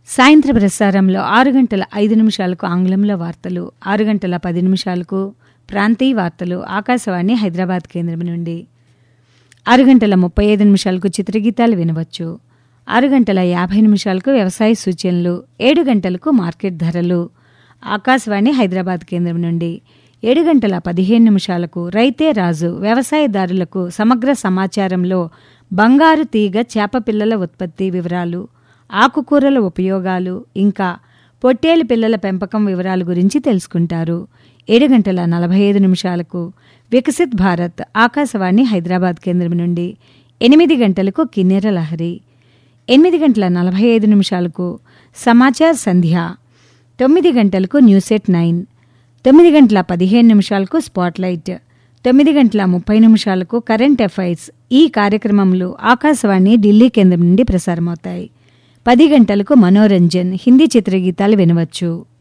సాయంత్ర ప్రసారంలో ఆరు గంటల ఐదు నిమిషాలకు ఆంగ్లంలో వార్తలు ఆరు గంటల పది నిమిషాలకు ప్రాంతీయ వార్తలు ఆకాశవాణి హైదరాబాద్ కేంద్రం నుండి ఆరు గంటల ముప్పై ఐదు నిమిషాలకు చిత్రగీతాలు వినవచ్చు ఆరు గంటల యాభై నిమిషాలకు వ్యవసాయ సూచనలు ఏడు గంటలకు మార్కెట్ ధరలు ఆకాశవాణి హైదరాబాద్ కేంద్రం నుండి ఏడు గంటల పదిహేను నిమిషాలకు రైతే రాజు వ్యవసాయదారులకు సమగ్ర సమాచారంలో బంగారు తీగ చేప పిల్లల ఉత్పత్తి వివరాలు ఆకుకూరల ఉపయోగాలు ఇంకా పొట్టేలు పిల్లల పెంపకం వివరాల గురించి తెలుసుకుంటారు ఏడు గంటల నలభై ఐదు నిమిషాలకు వికసిత్ భారత్ ఆకాశవాణి హైదరాబాద్ కేంద్రం నుండి ఎనిమిది గంటలకు కిన్నెర లహరి ఎనిమిది గంటల నలభై ఐదు నిమిషాలకు సమాచార్ సంధ్య తొమ్మిది గంటలకు న్యూస్ ఎట్ నైన్ తొమ్మిది గంటల పదిహేను నిమిషాలకు స్పాట్లైట్ తొమ్మిది గంటల ముప్పై నిమిషాలకు కరెంట్ అఫైర్స్ ఈ కార్యక్రమంలో ఆకాశవాణి ఢిల్లీ కేంద్రం నుండి ప్రసారమవుతాయి పది గంటలకు మనోరంజన్ హిందీ చిత్రగీతాలు వినవచ్చు